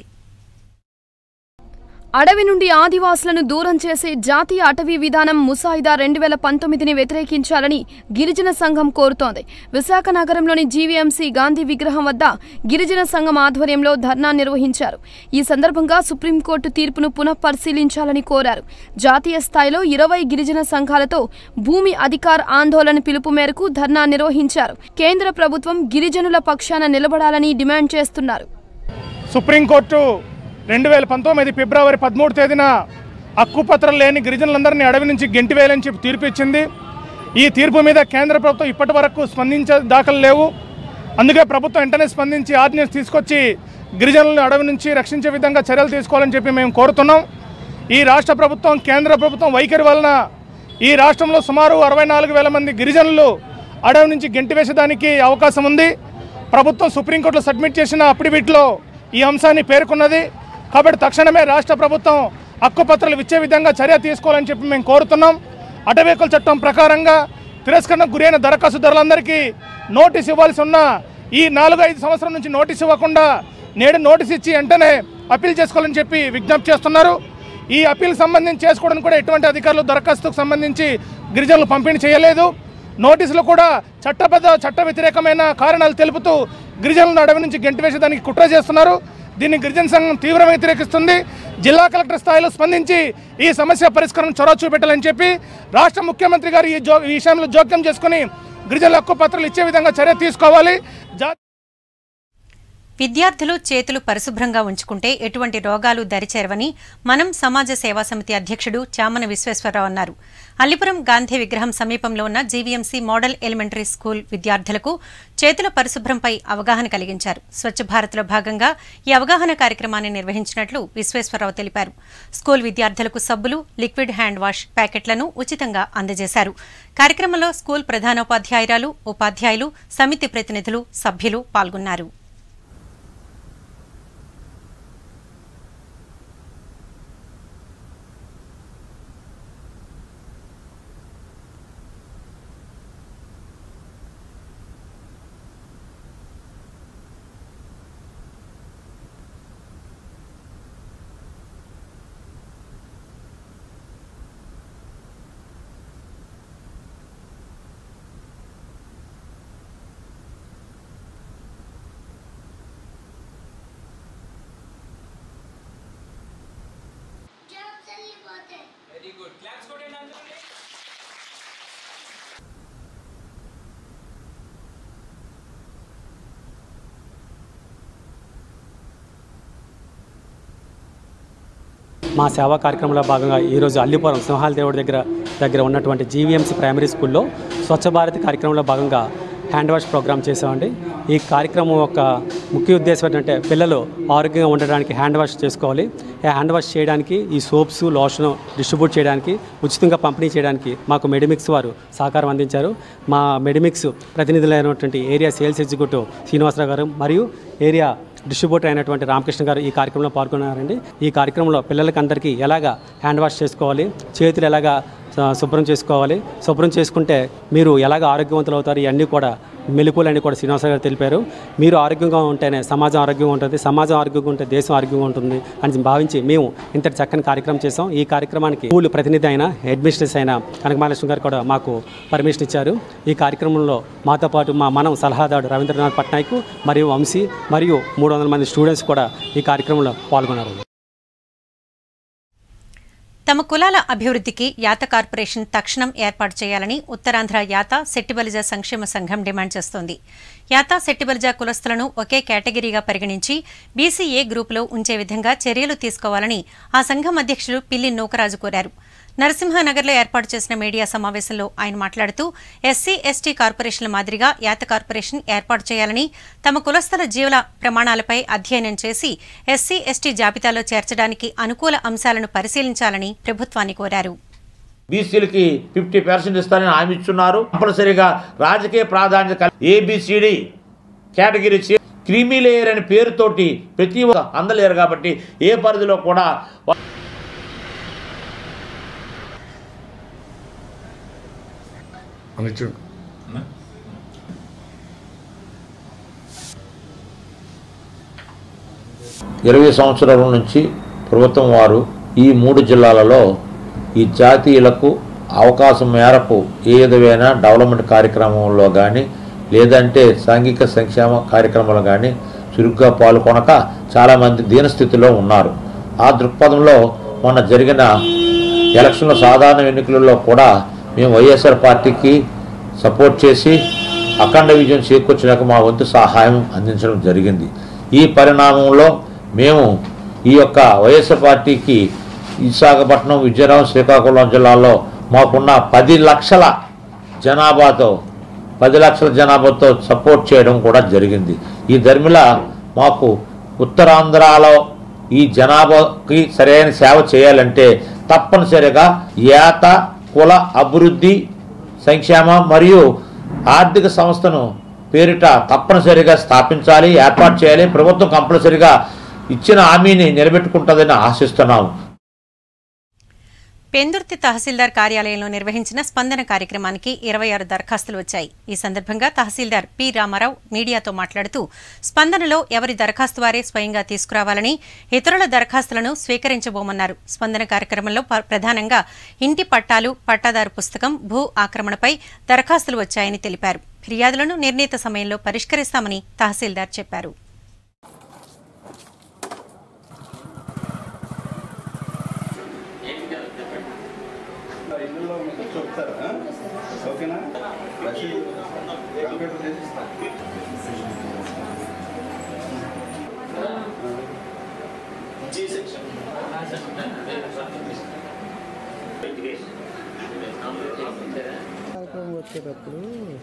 అడవి నుండి ఆదివాసులను దూరం చేసే జాతీయ అటవీ విధానం ముసాయిదా రెండు వేల పంతొమ్మిదిని వ్యతిరేకించాలని గిరిజన సంఘం కోరుతోంది విశాఖ నగరంలోని జీవీఎంసీ గాంధీ విగ్రహం వద్ద గిరిజన సంఘం ఆధ్వర్యంలో ధర్నా నిర్వహించారు ఈ సందర్భంగా సుప్రీంకోర్టు తీర్పును పునఃపరిశీలించాలని కోరారు జాతీయ స్థాయిలో ఇరవై గిరిజన సంఘాలతో భూమి అధికార్ ఆందోళన పిలుపు మేరకు ధర్నా నిర్వహించారు కేంద్ర ప్రభుత్వం గిరిజనుల పక్షాన నిలబడాలని డిమాండ్ చేస్తున్నారు సుప్రీంకోర్టు రెండు వేల పంతొమ్మిది ఫిబ్రవరి పదమూడు తేదీన హక్కుపత్రం లేని గిరిజనులందరినీ అడవి నుంచి గెంటివేయాలని చెప్పి తీర్పు ఇచ్చింది ఈ తీర్పు మీద కేంద్ర ప్రభుత్వం ఇప్పటి వరకు స్పందించే దాఖలు లేవు అందుకే ప్రభుత్వం వెంటనే స్పందించి ఆర్డినెన్స్ తీసుకొచ్చి గిరిజనులను అడవి నుంచి రక్షించే విధంగా చర్యలు తీసుకోవాలని చెప్పి మేము కోరుతున్నాం ఈ రాష్ట్ర ప్రభుత్వం కేంద్ర ప్రభుత్వం వైఖరి వలన ఈ రాష్ట్రంలో సుమారు అరవై నాలుగు వేల మంది గిరిజనులు అడవి నుంచి గెంటివేసేదానికి అవకాశం ఉంది ప్రభుత్వం సుప్రీంకోర్టులో సబ్మిట్ చేసిన అఫిడవిట్లో ఈ అంశాన్ని పేర్కొన్నది కాబట్టి తక్షణమే రాష్ట్ర ప్రభుత్వం హక్కుపత్రాలు ఇచ్చే విధంగా చర్య తీసుకోవాలని చెప్పి మేము కోరుతున్నాం అటవీ హక్కుల చట్టం ప్రకారంగా తిరస్కరణకు గురైన దరఖాస్తుదారులందరికీ నోటీస్ ఇవ్వాల్సి ఉన్న ఈ నాలుగు ఐదు సంవత్సరం నుంచి నోటీస్ ఇవ్వకుండా నేడు నోటీస్ ఇచ్చి వెంటనే అప్పీల్ చేసుకోవాలని చెప్పి విజ్ఞప్తి చేస్తున్నారు ఈ అప్పీల్ సంబంధించి చేసుకోవడానికి కూడా ఎటువంటి అధికారులు దరఖాస్తుకు సంబంధించి గిరిజనులు పంపిణీ చేయలేదు నోటీసులు కూడా చట్టబద్ధ చట్ట వ్యతిరేకమైన కారణాలు తెలుపుతూ గిరిజనులను అడవి నుంచి గెంటివేసేదానికి కుట్ర చేస్తున్నారు దీన్ని గిరిజన సంఘం తీవ్రంగా వ్యతిరేకిస్తుంది జిల్లా కలెక్టర్ స్థాయిలో స్పందించి ఈ సమస్య పరిష్కారం చొరవ చూపెట్టాలని చెప్పి రాష్ట్ర ముఖ్యమంత్రి గారు ఈ జో ఈ విషయంలో జోక్యం చేసుకుని గిరిజనుల హక్కు పత్రాలు ఇచ్చే విధంగా చర్య తీసుకోవాలి జా విద్యార్థులు చేతులు పరిశుభ్రంగా ఉంచుకుంటే ఎటువంటి రోగాలు దరిచేరవని మనం సమాజ సేవా సమితి అధ్యక్షుడు చామన విశ్వేశ్వరరావు అన్నారు అల్లిపురం గాంధీ విగ్రహం సమీపంలో ఉన్న జీవీఎంసీ మోడల్ ఎలిమెంటరీ స్కూల్ విద్యార్థులకు చేతుల పరిశుభ్రంపై అవగాహన కలిగించారు స్వచ్ఛ భారత్లో భాగంగా ఈ అవగాహన కార్యక్రమాన్ని నిర్వహించినట్లు విశ్వేశ్వరరావు తెలిపారు స్కూల్ విద్యార్థులకు సబ్బులు లిక్విడ్ హ్యాండ్ వాష్ ప్యాకెట్లను ఉచితంగా అందజేశారు కార్యక్రమంలో స్కూల్ ప్రధానోపాధ్యాయురాలు ఉపాధ్యాయులు సమితి ప్రతినిధులు సభ్యులు పాల్గొన్నారు మా సేవా కార్యక్రమంలో భాగంగా ఈరోజు అల్లిపురం సింహాల దేవుడి దగ్గర దగ్గర ఉన్నటువంటి జీవీఎంసీ ప్రైమరీ స్కూల్లో స్వచ్ఛ భారత్ కార్యక్రమంలో భాగంగా హ్యాండ్ వాష్ ప్రోగ్రామ్ చేసామండి ఈ కార్యక్రమం యొక్క ముఖ్య ఉద్దేశం ఏంటంటే పిల్లలు ఆరోగ్యంగా ఉండడానికి హ్యాండ్ వాష్ చేసుకోవాలి ఈ హ్యాండ్ వాష్ చేయడానికి ఈ సోప్స్ లోషన్ డిస్ట్రిబ్యూట్ చేయడానికి ఉచితంగా పంపిణీ చేయడానికి మాకు మెడిమిక్స్ వారు సహకారం అందించారు మా మెడిమిక్స్ ప్రతినిధులైనటువంటి ఏరియా సేల్స్ ఎగ్జిక్యూటివ్ శ్రీనివాసరావు గారు మరియు ఏరియా డిస్ట్రిబ్యూటర్ అయినటువంటి రామకృష్ణ గారు ఈ కార్యక్రమంలో పాల్గొన్నారండి ఈ కార్యక్రమంలో పిల్లలకి అందరికీ ఎలాగా హ్యాండ్ వాష్ చేసుకోవాలి చేతులు ఎలాగా ఆ, శుభ్రం చేసుకోవాలి శుభ్రం చేసుకుంటే మీరు ఎలాగ ఆరోగ్యవంతులు అవుతారు ఇవన్నీ కూడా మెలకువలని కూడా శ్రీనివాస గారు తెలిపారు మీరు ఆరోగ్యంగా ఉంటేనే సమాజం ఆరోగ్యంగా ఉంటుంది సమాజం ఆరోగ్యంగా ఉంటే దేశం ఆరోగ్యంగా ఉంటుంది అని భావించి మేము ఇంతటి చక్కని కార్యక్రమం చేసాం ఈ కార్యక్రమానికి స్కూల్ ప్రతినిధి అయిన హెడ్మిస్ట్రెస్ అయిన కనకమహాలక్ష్మి గారు కూడా మాకు పర్మిషన్ ఇచ్చారు ఈ కార్యక్రమంలో మాతో పాటు మా మనం సలహాదారు రవీంద్రనాథ్ పట్నాయక్ మరియు వంశీ మరియు మూడు వందల మంది స్టూడెంట్స్ కూడా ఈ కార్యక్రమంలో పాల్గొన్నారు తమ కులాల అభివృద్ధికి యాత కార్పొరేషన్ తక్షణం ఏర్పాటు చేయాలని ఉత్తరాంధ్ర యాత సెట్టిబలిజ సంక్షేమ సంఘం డిమాండ్ చేస్తోంది యాత సెట్టిబలిజ కులస్తులను ఒకే కేటగిరీగా పరిగణించి బీసీఏ గ్రూపులో ఉంచే విధంగా చర్యలు తీసుకోవాలని ఆ సంఘం అధ్యక్షులు పిల్లి నూకరాజు కోరారు నరసింహనగర్లో ఏర్పాటు చేసిన మీడియా సమావేశంలో ఆయన మాట్లాడుతూ ఎస్సీ ఎస్టీ కార్పొరేషన్ల మాదిరిగా యాత కార్పొరేషన్ ఏర్పాటు చేయాలని తమ కులస్థల జీవుల ప్రమాణాలపై అధ్యయనం చేసి ఎస్సీ ఎస్టీ జాబితాలో చేర్చడానికి అనుకూల అంశాలను పరిశీలించాలని ప్రభుత్వాన్ని కోరారు బీసీలకి ఫిఫ్టీ పర్సెంట్ ఇస్తారని హామీ ఇచ్చున్నారు కంపల్సరీగా రాజకీయ ప్రాధాన్యత ఏబిసిడి కేటగిరీ చే- క్రీమీ లేయర్ అనే పేరుతోటి ప్రతి ఒక్క అందలేరు కాబట్టి ఏ పరిధిలో కూడా ఇరవై సంవత్సరాల నుంచి ప్రభుత్వం వారు ఈ మూడు జిల్లాలలో ఈ జాతీయులకు అవకాశం మేరకు ఏ విధమైన డెవలప్మెంట్ కార్యక్రమంలో కానీ లేదంటే సాంఘిక సంక్షేమ కార్యక్రమాలు కానీ చురుగ్గా పాల్గొనక చాలామంది దీనస్థితిలో ఉన్నారు ఆ దృక్పథంలో మొన్న జరిగిన ఎలక్షన్ల సాధారణ ఎన్నికలలో కూడా మేము వైఎస్ఆర్ పార్టీకి సపోర్ట్ చేసి అఖండ విజయం చేకూర్చడానికి మా వంతు సహాయం అందించడం జరిగింది ఈ పరిణామంలో మేము ఈ యొక్క వైఎస్ఆర్ పార్టీకి విశాఖపట్నం విజయనగరం శ్రీకాకుళం జిల్లాలో మాకున్న పది లక్షల జనాభాతో పది లక్షల జనాభాతో సపోర్ట్ చేయడం కూడా జరిగింది ఈ ధర్మిల మాకు ఉత్తరాంధ్రలో ఈ జనాభాకి సరైన సేవ చేయాలంటే తప్పనిసరిగా ఏత కుల అభివృద్ధి సంక్షేమ మరియు ఆర్థిక సంస్థను పేరిట తప్పనిసరిగా స్థాపించాలి ఏర్పాటు చేయాలి ప్రభుత్వం కంపల్సరిగా ఇచ్చిన హామీని నిలబెట్టుకుంటుందని ఆశిస్తున్నాము పెందుర్తి తహసీల్దార్ కార్యాలయంలో నిర్వహించిన స్పందన కార్యక్రమానికి ఇరవై ఆరు దరఖాస్తులు వచ్చాయి ఈ సందర్భంగా తహసీల్దార్ పి రామారావు మీడియాతో మాట్లాడుతూ స్పందనలో ఎవరి దరఖాస్తు వారే స్వయంగా తీసుకురావాలని ఇతరుల దరఖాస్తులను స్వీకరించబోమన్నారు స్పందన కార్యక్రమంలో ప- ప్రధానంగా ఇంటి పట్టాలు పట్టాదారు పుస్తకం భూ ఆక్రమణపై దరఖాస్తులు వచ్చాయని తెలిపారు ఫిర్యాదులను నిర్ణీత సమయంలో పరిష్కరిస్తామని తహసీల్దార్ చెప్పారు వచ్చేటప్పుడు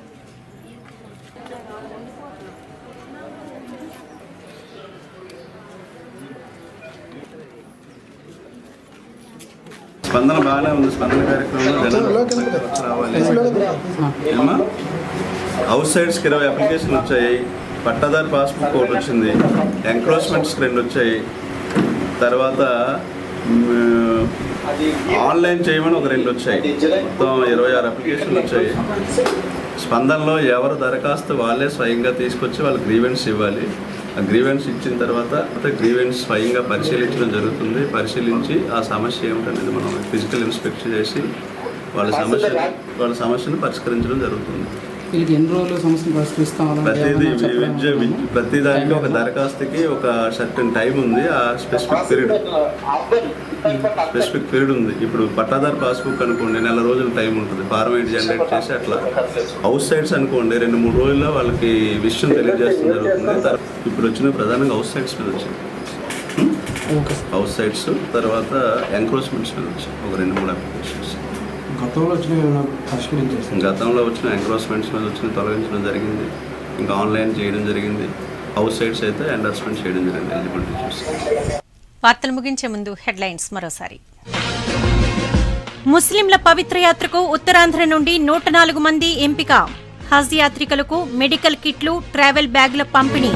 స్పందన బాగానే ఉంది స్పందన కార్యక్రమంలో జనాలు రావాలి ఏమా అవుట్ సైడ్స్కి ఇరవై అప్లికేషన్లు వచ్చాయి పట్టాదారు పాస్బుక్ ఒకటి వచ్చింది ఎంక్రోచ్మెంట్స్కి రెండు వచ్చాయి తర్వాత మ్, ఆన్లైన్ చేయమని ఒక రెండు వచ్చాయి మొత్తం ఇరవై ఆరు అప్లికేషన్లు వచ్చాయి స్పందనలో ఎవరు దరఖాస్తు వాళ్ళే స్వయంగా తీసుకొచ్చి వాళ్ళు గ్రీవెన్స్ ఇవ్వాలి ఆ గ్రీవెన్స్ ఇచ్చిన తర్వాత గ్రీవెన్స్ స్వయంగా పరిశీలించడం జరుగుతుంది పరిశీలించి ఆ సమస్య ఏమిటనేది మనం ఫిజికల్ ఇన్స్పెక్షన్ చేసి వాళ్ళ సమస్య వాళ్ళ సమస్యను పరిష్కరించడం జరుగుతుంది వీళ్ళకి ఎన్ని రోజులు సమస్యను పరిష్కరిస్తామని ప్రతిదీ విద్య విద్య- ప్రతి దానికి ఒక దరఖాస్తుకి ఒక సర్టన్ టైం ఉంది ఆ స్పెసిఫిక్ పీరియడ్ స్పెసిఫిక్ పీరియడ్ ఉంది ఇప్పుడు పట్టాదారు పాస్బుక్ అనుకోండి నెల రోజుల టైం ఉంటుంది ఫార్మ్ ఎయిట్ జనరేట్ చేసి అట్లా హౌస్ సైడ్స్ అనుకోండి రెండు మూడు రోజుల్లో వాళ్ళకి విషయం తెలియజేయడం జరుగుతుంది తర్వా- ఇప్పుడు వచ్చిన ప్రధానంగా హౌస్ సైడ్స్ మీద వచ్చింది హౌస్ సైడ్స్ తర్వాత ఎంక్రోచ్మెంట్స్ మీద వచ్చాయి ఒక రెండు మూడు అప్లికేషన్స్ గతంలో వచ్చిన పరిష్కరించేస్తారు గతంలో వచ్చిన ఎంక్రోచ్మెంట్స్ మీద వచ్చిన తొలగించడం జరిగింది ఇంకా ఆన్లైన్ చేయడం జరిగింది హౌస్ సైడ్స్ అయితే ఎండర్స్మెంట్ చేయడం జరిగింది ఎలిజిబిలిటీ చూసి వార్తలు ముగించే ముందు హెడ్లైన్స్ మరోసారి ముస్లింల పవిత్ర యాత్రకు ఉత్తరాంధ్ర నుండి నూట నాలుగు మంది ఎంపిక హజ్ యాత్రికులకు మెడికల్ కిట్లు ట్రావెల్ బ్యాగుల పంపిణీ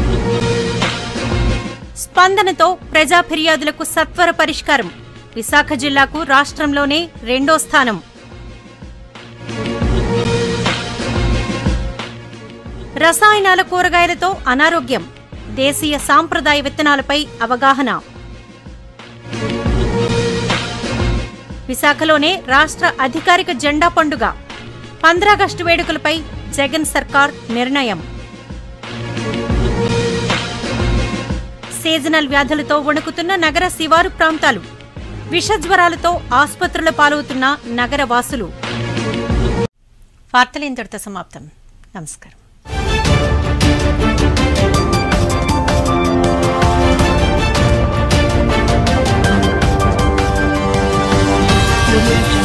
స్పందనతో ప్రజా ఫిర్యాదులకు సత్వర పరిష్కారం విశాఖ జిల్లాకు రాష్ట్రంలోనే రెండో స్థానం రసాయనాల కూరగాయలతో అనారోగ్యం దేశీయ సాంప్రదాయ విత్తనాలపై అవగాహన విశాఖలోనే రాష్ట్ర అధికారిక జెండా పండుగ పంద్రాగస్టు వేడుకలపై జగన్ సర్కార్ నిర్ణయం సీజనల్ వ్యాధులతో వణుకుతున్న నగర శివారు ప్రాంతాలు విషజ్వరాలతో ఆసుపత్రుల పాలవుతున్న నగర వాసులు వార్తలు ఇంతటితో సమాప్తం నమస్కారం Revolution.